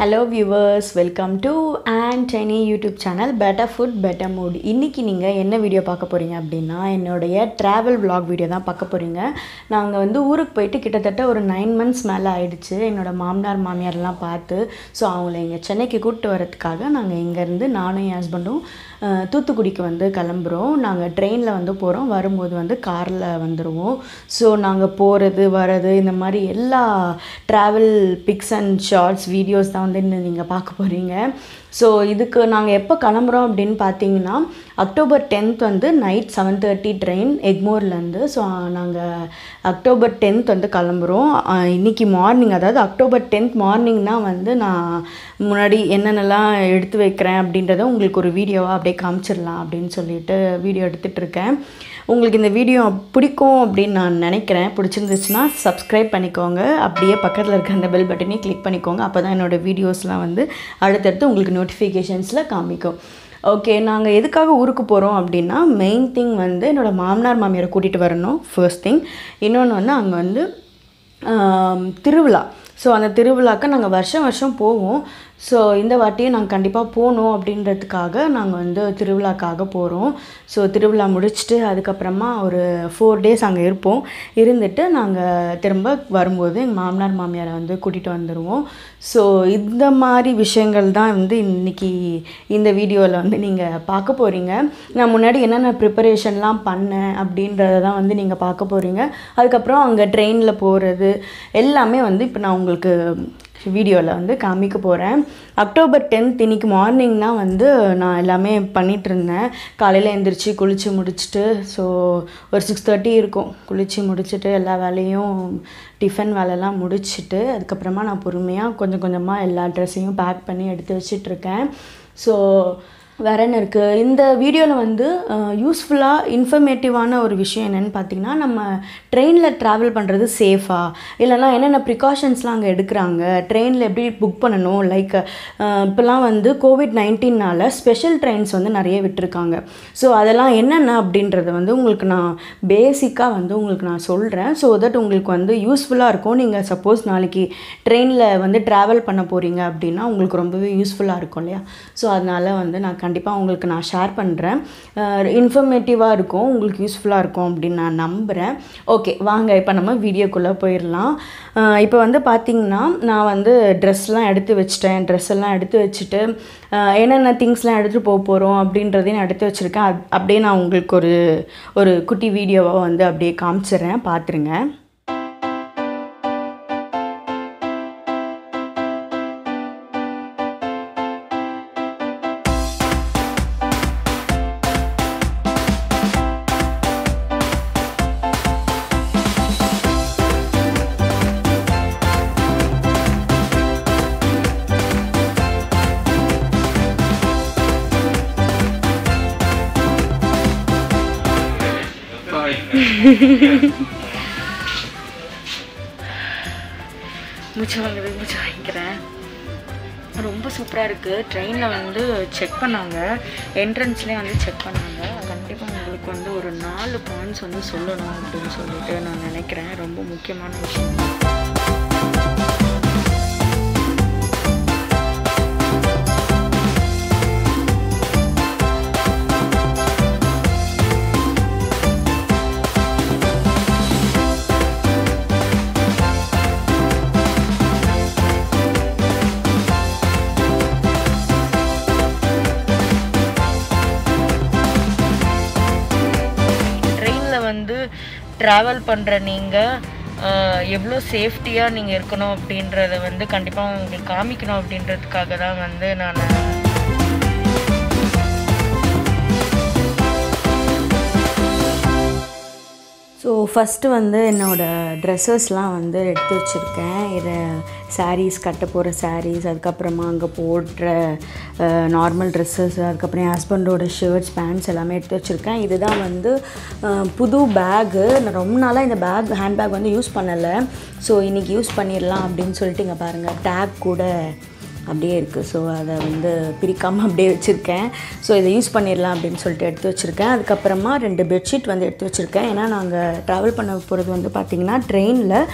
Hello viewers welcome to and tiny YouTube channel better food better mood இன்றைக்கி நீங்கள் என்ன video பார்க்க போகிறீங்க அப்படின்னா என்னுடைய ட்ராவல் vlog வீடியோ தான் பார்க்க போகிறீங்க நாங்கள் வந்து ஊருக்கு போயிட்டு கிட்டத்தட்ட ஒரு நைன் மந்த்ஸ் மேலே ஆயிடுச்சு என்னோட மாமனார் மாமியார்லாம் பார்த்து ஸோ அவங்கள இங்கே சென்னைக்கு கூப்பிட்டு வரதுக்காக நாங்கள் இங்கேருந்து நானும் என் ஹஸ்பண்டும் அஹ், தூத்துக்குடிக்கு வந்து கிளம்புறோம் நாங்கள் ட்ரெயினில் வந்து போகிறோம் வரும்போது வந்து காரில் வந்துடுவோம் ஸோ நாங்கள் போகிறது வர்றது இந்த மாதிரி எல்லா travel pics and shorts videos தான் வந்து நீங்கள் பார்க்க போகிறீங்க ஸோ இதுக்கு நாங்கள் எப்போ கிளம்புறோம் அப்படின்னு பார்த்தீங்கன்னா அக்டோபர் டென்த் வந்து நைட் செவன் தேர்ட்டி ட்ரெயின் எக்மோர்லேருந்து ஸோ நாங்கள் அக்டோபர் டென்த் வந்து கிளம்புறோம் அஹ், இன்னைக்கு மார்னிங் அதாவது அக்டோபர் டென்த் மார்னிங் தான் வந்து நான் முன்னாடி என்னென்னலாம் எடுத்து வைக்கிறேன் அப்படின்றத உங்களுக்கு ஒரு வீடியோவாக அப்படியே காமிச்சிடலாம் அப்படின்னு சொல்லிட்டு வீடியோ எடுத்துகிட்டு இருக்கேன் உங்களுக்கு இந்த வீடியோ பிடிக்கும் அப்படின்னு நான் நினைக்கிறேன் பிடிச்சிருந்துச்சுன்னா சப்ஸ்கிரைப் பண்ணிக்கோங்க அப்படியே பக்கத்தில் இருக்க அந்த பெல் பட்டனையும் கிளிக் பண்ணிக்கோங்க அப்போ தான் என்னோடய வீடியோஸ்லாம் வந்து அடுத்தடுத்து உங்களுக்கு நோட்டிஃபிகேஷன்ஸில் காமிக்கும் ஓகே நாங்கள் எதுக்காக ஊருக்கு போகிறோம் அப்படின்னா மெயின் திங் வந்து என்னோடய மாமனார் மாமியாரை கூட்டிகிட்டு வரணும் ஃபர்ஸ்ட் திங் இன்னொன்று வந்து அங்கே வந்து ஆம், திருவிழா ஸோ அந்த திருவிழாக்கு நாங்கள் வருஷம் வருஷம் போவோம் ஸோ இந்த வாட்டியும் நாங்கள் கண்டிப்பாக போகணும் அப்படின்றதுக்காக நாங்கள் வந்து திருவிழாக்காக போகிறோம் ஸோ திருவிழா முடிச்சுட்டு அதுக்கப்புறமா ஒரு ஃபோர் டேஸ் அங்கே இருப்போம் இருந்துட்டு நாங்கள் திரும்ப வரும்போது எங்கள் மாமனார் மாமியாரை வந்து கூட்டிகிட்டு வந்துடுவோம் ஸோ இந்த மாதிரி விஷயங்கள் தான் வந்து இன்னைக்கு இந்த வீடியோவில் வந்து நீங்கள் பார்க்க போகிறீங்க நான் முன்னாடி என்னென்ன ப்ரிப்பரேஷன்லாம் பண்ணேன் அப்படின்றத தான் வந்து நீங்கள் பார்க்க போகிறீங்க அதுக்கப்புறம் அங்கே ட்ரெயினில் போகிறது எல்லாமே வந்து இப்போ நான் உங்களுக்கு வீடியோவில் வந்து காமிக்க போகிறேன் அக்டோபர் டென்த் இன்னைக்கு மார்னிங் தான் வந்து நான் எல்லாமே பண்ணிகிட்டு இருந்தேன் காலையில் எழுந்திரிச்சு குளித்து முடிச்சுட்டு ஸோ ஒரு சிக்ஸ் தேர்ட்டி இருக்கும் குளித்து முடிச்சுட்டு எல்லா வேலையும் டிஃபன் வேலைலாம் முடிச்சுட்டு அதுக்கப்புறமா நான் பொறுமையாக கொஞ்சம் கொஞ்சமாக எல்லா ட்ரெஸ்ஸையும் பேக் பண்ணி எடுத்து வச்சிட்ருக்கேன் ஸோ வேற என்ன இருக்குது இந்த வீடியோவில் வந்து யூஸ்ஃபுல்லாக இன்ஃபர்மேட்டிவான ஒரு விஷயம் என்னென்னு பார்த்தீங்கன்னா நம்ம ட்ரெயினில் ட்ராவல் பண்ணுறது சேஃபா இல்லைனா என்னென்ன ப்ரிகாஷன்ஸ்லாம் அங்கே எடுக்கிறாங்க ட்ரெயினில் எப்படி புக் பண்ணணும் லைக் இப்போலாம் வந்து கோவிட் நைன்டீனால் ஸ்பெஷல் ட்ரெயின்ஸ் வந்து நிறைய விட்டுருக்காங்க ஸோ அதெல்லாம் என்னென்ன அப்படின்றத வந்து உங்களுக்கு நான் பேசிக்காக வந்து உங்களுக்கு நான் சொல்கிறேன் ஸோ தட் உங்களுக்கு வந்து யூஸ்ஃபுல்லாக இருக்கும் நீங்கள் சப்போஸ் நாளைக்கு ட்ரெயினில் வந்து ட்ராவல் பண்ண போகிறீங்க அப்படின்னா உங்களுக்கு ரொம்பவே யூஸ்ஃபுல்லாக இருக்கும் இல்லையா ஸோ அதனால் வந்து நான் கண்டிப்பாக உங்களுக்கு நான் ஷேர் பண்ணுறேன் இன்ஃபர்மேட்டிவாக இருக்கும் உங்களுக்கு யூஸ்ஃபுல்லாக இருக்கும் அப்படின்னு நான் நம்புகிறேன் ஓகே வாங்க இப்போ நம்ம வீடியோக்குள்ளே போயிடலாம் அஹ் இப்போ வந்து பார்த்திங்கன்னா நான் வந்து ட்ரெஸ்லாம் எடுத்து வச்சிட்டேன் ட்ரெஸ் எல்லாம் எடுத்து வச்சுட்டு அஹ் என்னென்ன திங்ஸ்லாம் எடுத்துகிட்டு போக போகிறோம் அப்படின்றதையும் நான் எடுத்து வச்சுருக்கேன் அது அப்படியே நான் உங்களுக்கு ஒரு ஒரு குட்டி வீடியோவாக வந்து அப்படியே காமிச்சிடுறேன் பார்த்துருங்க மூச்சு வாங்குது மூச்சு வாங்கிக்கிறேன் ரொம்ப சூப்பராக இருக்குது ட்ரெயினில் வந்து செக் பண்ணாங்க என்ட்ரன்ஸ்லேயே வந்து செக் பண்ணாங்க கண்டிப்பாக உங்களுக்கு வந்து ஒரு நாலு பாயிண்ட்ஸ் வந்து சொல்லணும் அப்படின்னு சொல்லிட்டு நான் நினைக்கிறேன் ரொம்ப முக்கியமான விஷயம் ட்ரெயினில் வந்து ட்ராவல் பண்ணுற நீங்கள் எவ்வளோ சேஃப்டியாக நீங்கள் இருக்கணும் அப்படின்றத வந்து கண்டிப்பாக உங்களுக்கு காமிக்கணும் அப்படின்றதுக்காக தான் வந்து நான் ஸோ ஃபஸ்ட்டு வந்து என்னோடய ட்ரெஸ்ஸஸ்லாம் வந்து எடுத்து வச்சுருக்கேன் இதை சாரீஸ் கட்ட போகிற சாரீஸ் அதுக்கப்புறமா அங்கே போடுற நார்மல் ட்ரெஸ்ஸஸ் அதுக்கப்புறம் என் ஹஸ்பண்டோட ஷர்ட்ஸ் பேண்ட்ஸ் எல்லாமே எடுத்து வச்சுருக்கேன் இதுதான் வந்து அஹ், புது பேகு நான் ரொம்ப நாளாக இந்த பேக் ஹேண்ட் பேக் வந்து யூஸ் பண்ணலை ஸோ இன்றைக்கி யூஸ் பண்ணிடலாம் அப்படின்னு சொல்லிட்டு இங்கே பாருங்கள் டேக் கூட அப்படியே இருக்குது ஸோ அதை வந்து பிரிக்காமல் அப்படியே வச்சுருக்கேன் ஸோ இதை யூஸ் பண்ணிடலாம் அப்படின்னு சொல்லிட்டு எடுத்து வச்சுருக்கேன் அதுக்கப்புறமா ரெண்டு பெட்ஷீட் வந்து எடுத்து வச்சுருக்கேன் ஏன்னா நாங்கள் ட்ராவல் பண்ண போகிறது வந்து பார்த்திங்கன்னா ட்ரெயினில்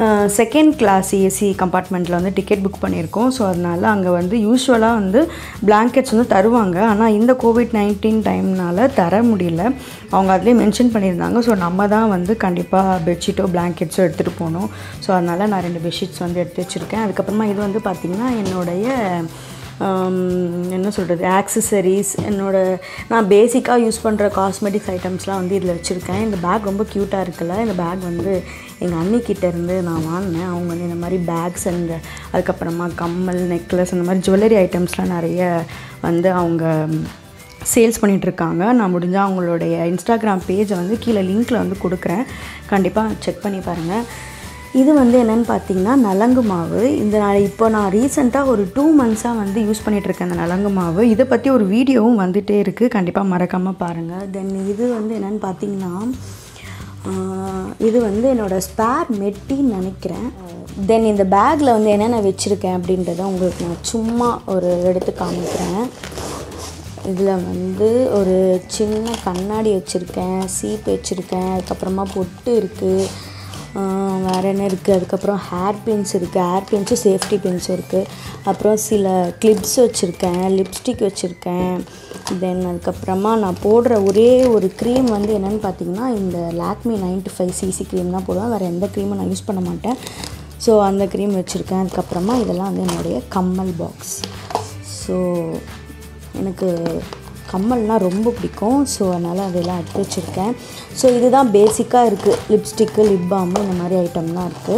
செகண்ட் கிளாஸ் ஏசி கம்பார்ட்மெண்ட்டில் வந்து டிக்கெட் புக் பண்ணியிருக்கோம் ஸோ அதனால் அங்கே வந்து யூஸ்வலாக வந்து பிளாங்கெட்ஸ் வந்து தருவாங்க ஆனால் இந்த கோவிட் நைன்டீன் டைம்னால தர முடியல அவங்க அதிலே மென்ஷன் பண்ணியிருந்தாங்க ஸோ நம்ம தான் வந்து கண்டிப்பாக பெட்ஷீட்டோ பிளாங்கெட்ஸோ எடுத்துகிட்டு போகணும் ஸோ அதனால் நான் ரெண்டு பெட்ஷீட்ஸ் வந்து எடுத்து வச்சுருக்கேன் அதுக்கப்புறமா இது வந்து பார்த்திங்கன்னா என்னுடைய ஆம், என்ன சொல்கிறது ஆக்சசரிஸ் என்னோட நான் பேசிக்காக யூஸ் பண்ணுற காஸ்மெட்டிக்ஸ் ஐட்டம்ஸ்லாம் வந்து இதில் வச்சுருக்கேன் இந்த பேக் ரொம்ப க்யூட்டாக இருக்குல்ல இந்த பேக் வந்து எங்கள் அண்ணிக்கிட்ட இருந்து நான் வாங்கினேன் அவங்க வந்து இந்த மாதிரி பேக்ஸ் அண்ட் அதுக்கப்புறமா கம்மல் நெக்லஸ் அந்த மாதிரி ஜுவல்லரி ஐட்டம்ஸ்லாம் நிறைய வந்து அவங்க சேல்ஸ் பண்ணிகிட்ருக்காங்க நான் முடிஞ்சால் அவங்களுடைய இன்ஸ்டாகிராம் பேஜை வந்து கீழே லிங்க்கில் வந்து கொடுக்குறேன் கண்டிப்பாக செக் பண்ணி பாருங்கள் இது வந்து என்னென்னு பார்த்தீங்கன்னா நலங்கு மாவு இந்த நான் இப்போ நான் ரீசெண்டாக ஒரு டூ மந்த்ஸாக வந்து யூஸ் பண்ணிகிட்ருக்கேன் அந்த நலங்கு மாவு இதை பற்றி ஒரு வீடியோவும் வந்துகிட்டே இருக்குது கண்டிப்பாக மறக்காமல் பாருங்கள் தென் இது வந்து என்னென்னு பார்த்தீங்கன்னா ஆஹ், இது வந்து என்னோடய ஸ்பேர் மெட்டின்னு நினைக்கிறேன் தென் இந்த பேக்கில் வந்து என்னென்ன வச்சுருக்கேன் அப்படின்றத உங்களுக்கு நான் சும்மா ஒரு எடுத்து காமிக்கிறேன் இதில் வந்து ஒரு சின்ன கண்ணாடி வச்சுருக்கேன் சீப் வச்சுருக்கேன் அதுக்கப்புறமா பொட்டு இருக்குது வேறு என்ன இருக்குது அதுக்கப்புறம் ஹேர் பின்ஸ் இருக்குது ஹேர் பின்ஸும் சேஃப்டி பின்ஸும் இருக்குது அப்புறம் சில கிளிப்ஸ் வச்சுருக்கேன் லிப்ஸ்டிக் வச்சுருக்கேன் தென் அதுக்கப்புறமா நான் போடுற ஒரே ஒரு க்ரீம் வந்து என்னென்னு பார்த்தீங்கன்னா இந்த Lakme ninety five CC cream தான் போடுவேன் வேறு எந்த க்ரீமும் நான் யூஸ் பண்ண மாட்டேன் ஸோ அந்த க்ரீம் வச்சுருக்கேன் அதுக்கப்புறமா இதெல்லாம் வந்து என்னுடைய கம்மல் பாக்ஸ் ஸோ எனக்கு கம்மல்னால் ரொம்ப பிடிக்கும் ஸோ அதனால் அதெல்லாம் எடுத்து வச்சுருக்கேன் ஸோ இதுதான் பேசிக்காக இருக்குது லிப்ஸ்டிக்கு லிப் பாமு இந்த மாதிரி ஐட்டம்லாம் இருக்குது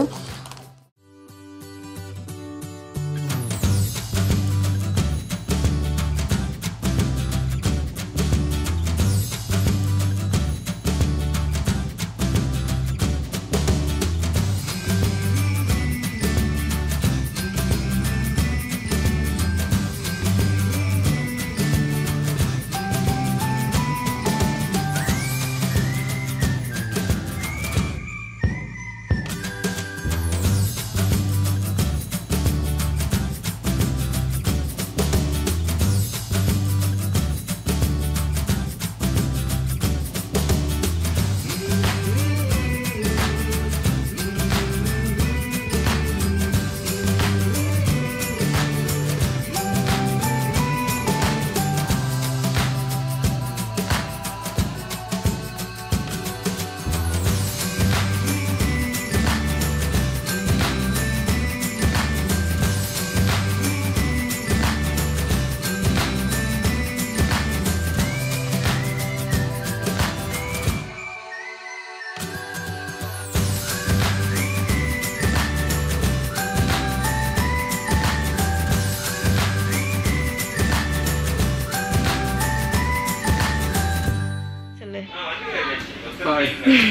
சொல்லு பாய்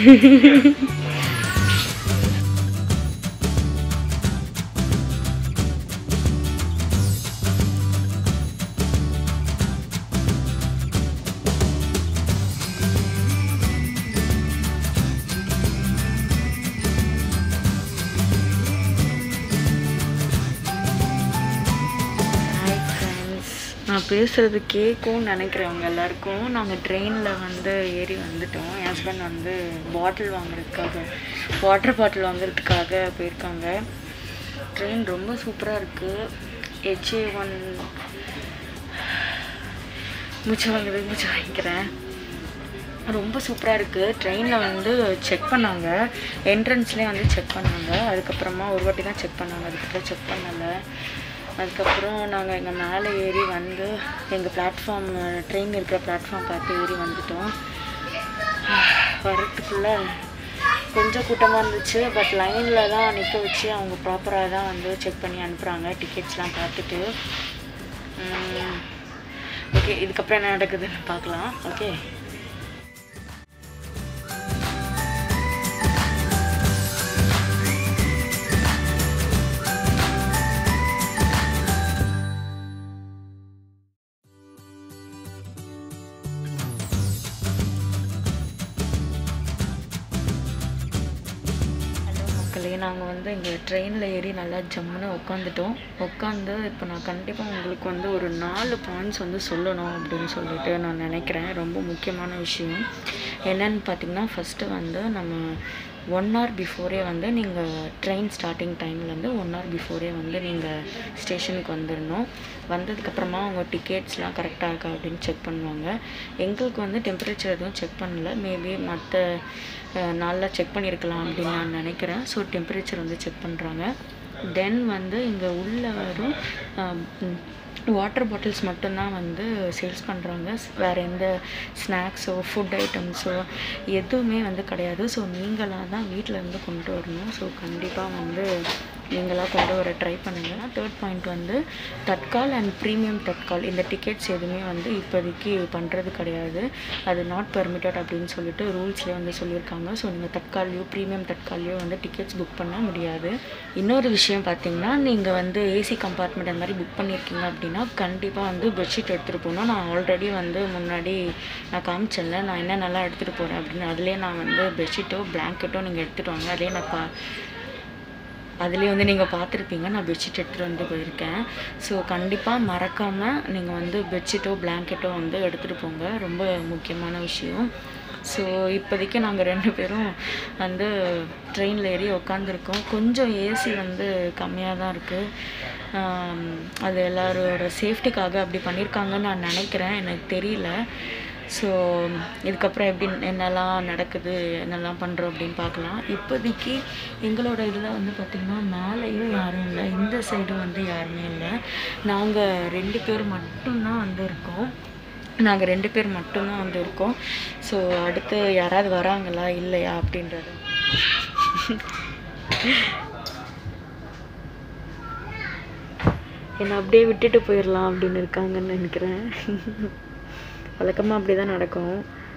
ஹாய் ஃப்ரெண்ட்ஸ் நான் பேசுகிறது கேட்கும்னு நினைக்கிறவங்க எல்லாருக்கும் நாங்கள் ட்ரெயினில் வந்து ஏறி வந்துட்டோம் என் ஹஸ்பண்ட் வந்து பாட்டில் வாங்குறதுக்காக வாட்டர் பாட்டில் வாங்குறதுக்காக போயிருக்காங்க ட்ரெயின் ரொம்ப சூப்பராக இருக்குது ஹெச்ஏ ஒன் மூச்சு வாங்குறது மூச்சு வாங்கிக்கிறேன் ரொம்ப சூப்பராக இருக்குது ட்ரெயினில் வந்து செக் பண்ணாங்க என்ட்ரன்ஸ்லேயே வந்து செக் பண்ணாங்க அதுக்கப்புறமா ஒரு வாட்டி தான் செக் பண்ணாங்க அதுக்கப்புறம் செக் பண்ணலை அதுக்கப்புறம் நாங்கள் எங்கள் மேலே ஏறி வந்து எங்கள் பிளாட்ஃபார்ம் ட்ரெயின் இருக்கிற பிளாட்ஃபார்ம் பார்த்து ஏறி வந்துட்டோம் வர்றதுக்குள்ளே கொஞ்சம் கூட்டமாக இருந்துச்சு பட் லைனில் தான் நிற்க வச்சு அவங்க ப்ராப்பராக தான் வந்து செக் பண்ணி அனுப்புகிறாங்க டிக்கெட்ஸ்லாம் பார்த்துட்டு ஓகே இதுக்கப்புறம் என்ன நடக்குதுன்னு பார்க்கலாம் ஓகே ஹலோ மக்களே நாங்கள் வந்து இங்கே ட்ரெயினில் ஏறி நல்லா ஜம்முன்னு உட்காந்துட்டோம் உட்காந்து இப்போ நான் கண்டிப்பாக உங்களுக்கு வந்து ஒரு நாலு பாயிண்ட்ஸ் வந்து சொல்லணும் அப்படின்னு சொல்லிட்டு நான் நினைக்கிறேன் ரொம்ப முக்கியமான விஷயம் என்னன்னு பார்த்தீங்கன்னா ஃபஸ்ட்டு வந்து நம்ம ஒன் ஹவர் பிஃபோரே வந்து நீங்கள் ட்ரெயின் ஸ்டார்டிங் டைம்லேருந்து ஒன் ஹவர் பிஃபோரே வந்து நீங்கள் ஸ்டேஷனுக்கு வந்துடணும் வந்ததுக்கப்புறமா அவங்க டிக்கெட்ஸ்லாம் கரெக்டாக இருக்கா அப்படின்னு செக் பண்ணுவாங்க எங்களுக்கு வந்து டெம்பரேச்சர் எதுவும் செக் பண்ணல மேபி மற்ற நாளில் செக் பண்ணியிருக்கலாம் அப்படின்னு நான் நினைக்கிறேன் ஸோ டெம்பரேச்சர் வந்து செக் பண்ணுறாங்க தென் வந்து இங்கே உள்ள வரும் வாட்டர் பாட்டில்ஸ் மட்டும்தான் வந்து சேல்ஸ் பண்ணுறாங்க வேறு எந்த ஸ்நாக்ஸோ ஃபுட் ஐட்டம்ஸோ எதுவுமே வந்து கிடையாது ஸோ நீங்களாக தான் வீட்டில் இருந்து கொண்டு வரணும் ஸோ கண்டிப்பாக வந்து நீங்களாக கொண்டு வர ட்ரை பண்ணுங்கள் தேர்ட் பாயிண்ட் வந்து தட்கால் அண்ட் ப்ரீமியம் தட்கால் இந்த டிக்கெட்ஸ் எதுவுமே வந்து இப்போதைக்கு பண்ணுறது கிடையாது அது நாட் பெர்மிட்டட் அப்படின்னு சொல்லிட்டு ரூல்ஸ்லேயே வந்து சொல்லியிருக்காங்க ஸோ நீங்கள் தட்கால்லையோ ப்ரீமியம் தட்கால்லையோ வந்து டிக்கெட்ஸ் புக் பண்ண முடியாது இன்னொரு விஷயம் பார்த்தீங்கன்னா நீங்கள் வந்து ஏசி கம்பார்ட்மெண்ட் அந்த மாதிரி புக் பண்ணியிருக்கீங்க அப்படின்னா கண்டிப்பாக வந்து பெட்ஷீட் எடுத்துகிட்டு போகணும் நான் ஆல்ரெடி வந்து முன்னாடி நான் காமிச்சேன்ல நான் என்னென்னலாம் எடுத்துகிட்டு போகிறேன் அப்படின்னு அதுலேயே நான் வந்து பெட்ஷீட்டோ பிளாங்கெட்டோ நீங்கள் எடுத்துகிட்டு வாங்க அதுலேயே நான் பா அதுலேயே வந்து நீங்கள் பார்த்துருப்பீங்க நான் பெட்ஷீட் எடுத்துகிட்டு வந்து போயிருக்கேன் ஸோ கண்டிப்பாக மறக்காமல் நீங்கள் வந்து பெட்ஷீட்டோ பிளாங்கெட்டோ வந்து எடுத்துகிட்டு போங்க ரொம்ப முக்கியமான விஷயம் ஸோ இப்போதைக்கு நாங்கள் ரெண்டு பேரும் வந்து ட்ரெயினில் ஏறி உக்காந்துருக்கோம் கொஞ்சம் ஏசி வந்து கம்மியாக தான் இருக்குது அது எல்லாரோட சேஃப்டிக்காக அப்படி பண்ணியிருக்காங்கன்னு நான் நினைக்கிறேன் எனக்கு தெரியல ஸோ இதுக்கப்புறம் எப்படி என்னெல்லாம் நடக்குது என்னெல்லாம் பண்ணுறோம் அப்படின்னு பார்க்கலாம் இப்போதைக்கு எங்களோட இதில் வந்து பார்த்திங்கன்னா மேலேயும் யாரும் இல்லை இந்த சைடும் வந்து யாருமே இல்லை நாங்கள் ரெண்டு பேர் மட்டும்தான் வந்து இருக்கோம் நாங்கள் ரெண்டு பேர் மட்டும்தான் வந்து இருக்கோம் ஸோ அடுத்து யாராவது வராங்களா இல்லையா அப்படின்றது என்னை அப்படியே விட்டுட்டு போயிடலாம் அப்படின்னு இருக்காங்கன்னு நினைக்கிறேன் வழக்கமாக அப்படி தான் நடக்கும்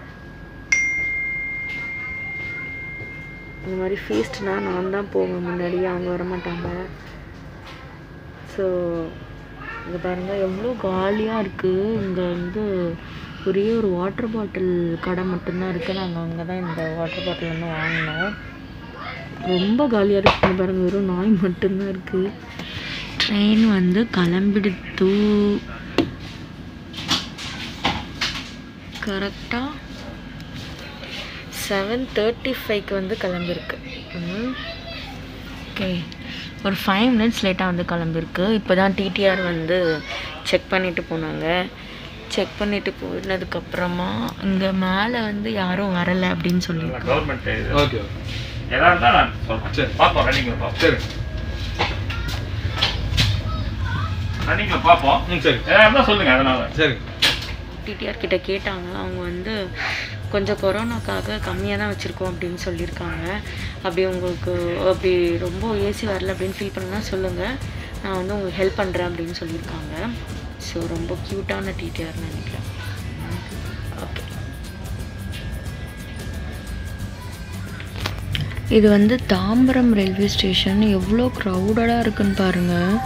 இந்த மாதிரி ஃபீஸ்ட்னா நான் தான் போவேன் முன்னாடி அவங்க வர மாட்டாங்க ஸோ இங்கே பாருங்கள் எவ்வளோ காலியாக இருக்குது இங்கே வந்து ஒரே ஒரு வாட்டர் பாட்டில் கடை மட்டும்தான் இருக்குது நாங்கள் அங்கே தான் இந்த வாட்டர் பாட்டில் வந்து வாங்கினோம் ரொம்ப காலியாக இருக்குது இங்க பாருங்க வெறும் நாய் மட்டும்தான் இருக்குது ட்ரெயின் வந்து கிளம்பிடுத்து கரெக்டாக செவன் தேர்ட்டி ஃபைவ்க்கு வந்து கிளம்பிருக்கு ஓகே ஒரு ஃபைவ் மினிட்ஸ் லேட்டாக வந்து கிளம்பிருக்கு இப்போ தான் டிடிஆர் வந்து செக் பண்ணிட்டு போனாங்க செக் பண்ணிட்டு போனதுக்கப்புறமா இங்கே மேலே வந்து யாரும் வரலை அப்படின்னு சொல்லியிருக்காங்க கவர்மெண்ட் இது ஓகே ஓகே எதா இருந்தா நான் சொல்றேன் சரி. பார்ப்போம் ரன்னிங்ல பார்ப்போம் சரி ரன்னிங்ல பார்ப்போம் ம் சரி எதா இருந்தா சொல்லுங்க அதனால சரி டிடிஆர் கிட்ட கேட்டாங்க அவங்க வந்து கொஞ்சம் கொரோனாக்காக கம்மியாக தான் வச்சுருக்கோம் அப்படின்னு சொல்லியிருக்காங்க அப்படி உங்களுக்கு அப்படி ரொம்ப ஏசி வரல அப்படின்னு ஃபீல் பண்ணா சொல்லுங்கள் நான் வந்து உங்களுக்கு ஹெல்ப் பண்ணுறேன் அப்படின்னு சொல்லியிருக்காங்க ஸோ ரொம்ப க்யூட்டான டிடிஆர்னு நினைக்கிறேன் ஓகே இது வந்து தாம்பரம் ரயில்வே ஸ்டேஷன் எவ்வளோ க்ரௌடடாக இருக்குன்னு பாருங்கள்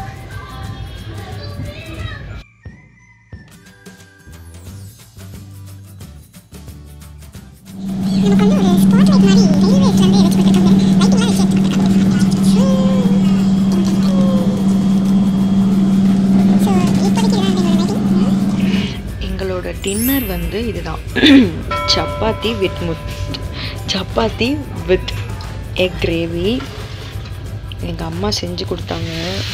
நமக்கு வந்து ஒரு ஸ்பாட் லைட் மாதிரி ரயில்வேஸ்ல இருந்து வச்சு கொடுத்துருக்காங்க லைட் எல்லாம் வச்சு எடுத்து ஸோ இப்போதைக்கு இதுதான் எங்களோட லைட்டிங் எங்களோட டின்னர் வந்து இதுதான் சப்பாத்தி வித் முட் சப்பாத்தி வித் எக் கிரேவி எங்கள் அம்மா செஞ்சு கொடுத்தாங்க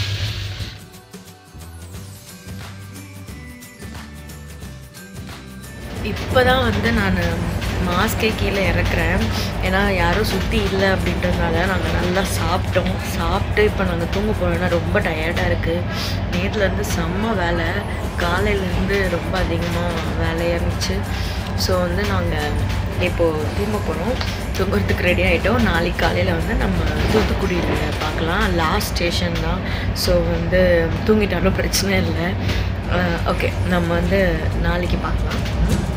இப்போ தான் வந்து நான் மாஸ்கே கீழே இறக்குறேன் ஏன்னா யாரும் சுற்றி இல்லை அப்படின்றதுனால நாங்கள் நல்லா சாப்பிட்டோம் சாப்பிட்டு இப்போ நாங்கள் தூங்க போனோம்னா ரொம்ப டயர்டாக இருக்குது நேற்றுலேருந்து செம்ம வேலை காலையிலேருந்து ரொம்ப அதிகமாக வேலையாக இருந்துச்சு ஸோ வந்து நாங்கள் இப்போது தூங்க போகிறோம் தூங்குறதுக்கு ரெடி ஆகிட்டோம் நாளைக்கு காலையில் வந்து நம்ம தூத்துக்குடியில் பார்க்கலாம் லாஸ்ட் ஸ்டேஷன் தான் ஸோ வந்து தூங்கிட்டாலும் பிரச்சனை இல்லை ஓகே நம்ம வந்து நாளைக்கு பார்க்கலாம்